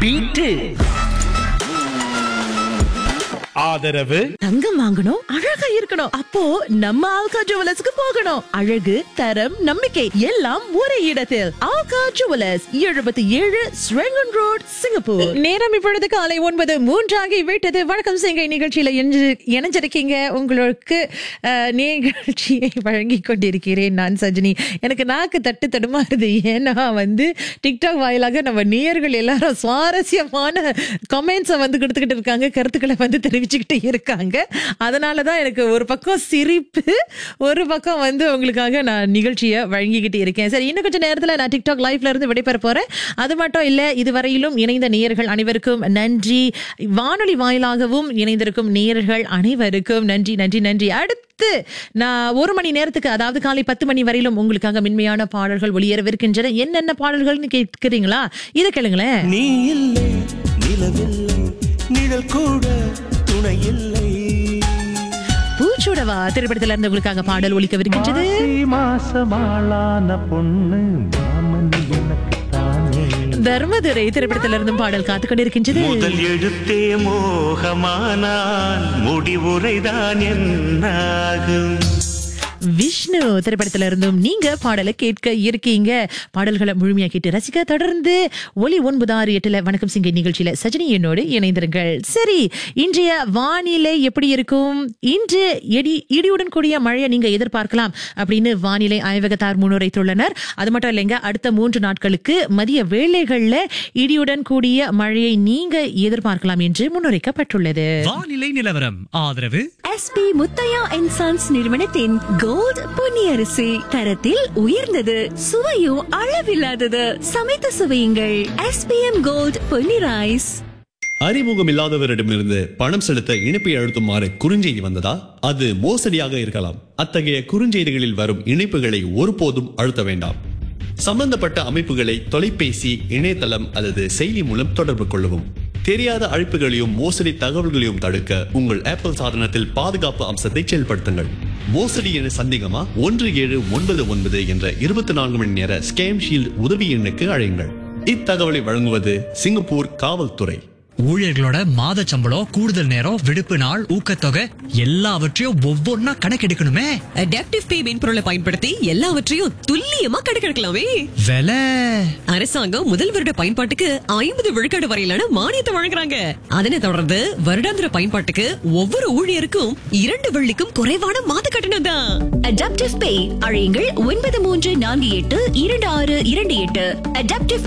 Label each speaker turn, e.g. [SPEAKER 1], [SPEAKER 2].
[SPEAKER 1] beat
[SPEAKER 2] ஆதரவு
[SPEAKER 3] தங்கம் வாங்கணும் அழகா இருக்கணும் அப்போ நம்ம ஆல்கா ஜுவலர்ஸ்க்கு போகணும் அழகு தரம் நம்பிக்கை எல்லாம் ஒரே இடத்தில் ஆல்கா ஜுவலர்ஸ் எழுபத்தி ஏழு ஸ்ரெங்கன் ரோட் சிங்கப்பூர் நேரம் இப்பொழுது காலை ஒன்பது மூன்றாகி விட்டது வணக்கம் சிங்கை நிகழ்ச்சியில இணைஞ்சு- இணைஞ்சிருக்கீங்க உங்களுக்கு அஹ், நிகழ்ச்சியை வழங்கி கொண்டிருக்கிறேன் நான் சஜினி எனக்கு நாக்கு தட்டு தடுமாறுது ஏன்னா வந்து டிக்டாக் வாயிலாக நம்ம நேயர்கள் எல்லாரும் சுவாரஸ்யமான கமெண்ட்ஸை வந்து கொடுத்துக்கிட்டு இருக்காங்க கருத்துக்களை வந்து தெரிவிச்சுக்கிட்டு இருக்காங்க அதனால தான் எனக்கு ஒரு பக்கம் சிரிப்பு ஒரு பக்கம் வந்து உங்களுக்காக நான் நிகழ்ச்சியை வழங்கிக்கிட்டு இருக்கேன் சரி இன்னும் கொஞ்சம் நேரத்தில் நான் டிக்டாக் லைஃப்ல இருந்து விடைபெற போறேன் அது மட்டும் இல்லை இதுவரையிலும் இணைந்த நேயர்கள் அனைவருக்கும் நன்றி வானொலி வாயிலாகவும் இணைந்திருக்கும் நேயர்கள் அனைவருக்கும் நன்றி நன்றி நன்றி அடுத்து நான் ஒரு மணி நேரத்துக்கு அதாவது காலை பத்து மணி வரையிலும் உங்களுக்காக மென்மையான பாடல்கள் ஒளியரவிருக்கின்றன என்னென்ன பாடல்கள்னு கேட்கிறீங்களா இதை கேளுங்களேன்
[SPEAKER 4] நீ இல்லை நிலவில்லை நிழல் கூட துணை இல்லை
[SPEAKER 3] பூச்சூடவா திரைப்படத்துல இருந்து உங்களுக்காக பாடல் ஒலிக்கவிருக்கின்றது
[SPEAKER 5] மாசி மாசமாளான பொண்ணு மாமன் எனக்கு தானே
[SPEAKER 3] தர்மதுரை திரைப்படத்துல இருந்தும் பாடல் காத்துக் கொண்டிருக்கின்றது
[SPEAKER 4] முதல் எழுத்தே மோகமானால் முடிவுரைதான் என்னாகும்
[SPEAKER 3] விஷ்ணு திரைப்படத்துல இருந்தும் நீங்க பாடலை கேட்க இருக்கீங்க பாடல்களை முழுமையா கேட்டு ரசிக்க தொடர்ந்து ஒலி ஒன்பது ஆறு எட்டுல வணக்கம் சிங்கை நிகழ்ச்சியில சஜினி என்னோடு இணைந்திருங்கள் சரி இன்றைய வானிலை எப்படி இருக்கும் இன்று இடி இடியுடன் கூடிய மழையை நீங்க எதிர்பார்க்கலாம் அப்படின்னு வானிலை ஆய்வகத்தார் முன்னுரைத்துள்ளனர் அது மட்டும் இல்லைங்க அடுத்த மூன்று நாட்களுக்கு மதிய வேளைகள்ல இடியுடன் கூடிய மழையை நீங்க எதிர்பார்க்கலாம் என்று முன்னுரைக்கப்பட்டுள்ளது
[SPEAKER 6] வானிலை நிலவரம் ஆதரவு
[SPEAKER 7] எஸ்பி முத்தையா அண்ட் சன்ஸ் நிறுவனத்தின் கோல்ட் பொன்னியரிசி தரத்தில் உயர்ந்தது சுவையும் அளவில்லாதது சமைத்து சுவையுங்கள் எஸ்பிஎம் கோல்ட் பொன்னி ரைஸ்
[SPEAKER 8] அறிமுகம் இல்லாதவரிடமிருந்து பணம் செலுத்த இணைப்பை அழுத்துமாறு குறுஞ்செய்தி வந்ததா அது மோசடியாக இருக்கலாம் அத்தகைய குறுஞ்செய்திகளில் வரும் இணைப்புகளை ஒருபோதும் அழுத்த வேண்டாம் சம்பந்தப்பட்ட அமைப்புகளை தொலைபேசி இணையதளம் அல்லது செயலி மூலம் தொடர்பு கொள்ளவும் தெரியாத அழைப்புகளையும் மோசடி தகவல்களையும் தடுக்க உங்கள் ஆப்பிள் சாதனத்தில் பாதுகாப்பு அம்சத்தை செயல்படுத்துங்கள் மோசடி என சந்தேகமா ஒன்று ஏழு ஒன்பது ஒன்பது என்ற இருபத்தி நான்கு மணி நேர ஸ்கேம் ஷீல்ட் உதவி எண்ணுக்கு அழையுங்கள் இத்தகவலை வழங்குவது சிங்கப்பூர் காவல்துறை
[SPEAKER 6] ஊழியர்களோட மாத சம்பளம் கூடுதல் நேரம் விடுப்பு நாள் ஊக்கத்தொகை எல்லாவற்றையும் ஒவ்வொன்னா கணக்கெடுக்கணுமே
[SPEAKER 9] அடாப்டிவ் பே மென்பொருளை பயன்படுத்தி எல்லாவற்றையும் துல்லியமா கணக்கெடுக்கலாமே
[SPEAKER 6] விலை
[SPEAKER 9] அரசாங்கம் முதல் வருட பயன்பாட்டுக்கு ஐம்பது விழுக்காடு வரையிலான மானியத்தை வழங்குறாங்க அதனைத் தொடர்ந்து வருடாந்திர பயன்பாட்டுக்கு ஒவ்வொரு ஊழியருக்கும் இரண்டு வெள்ளிக்கும் குறைவான மாத கட்டணம் தான்
[SPEAKER 7] அடாப்டிவ் பே அழையுங்கள் ஒன்பது மூன்று நான்கு எட்டு இரண்டு ஆறு இரண்டு எட்டு அடாப்டிவ்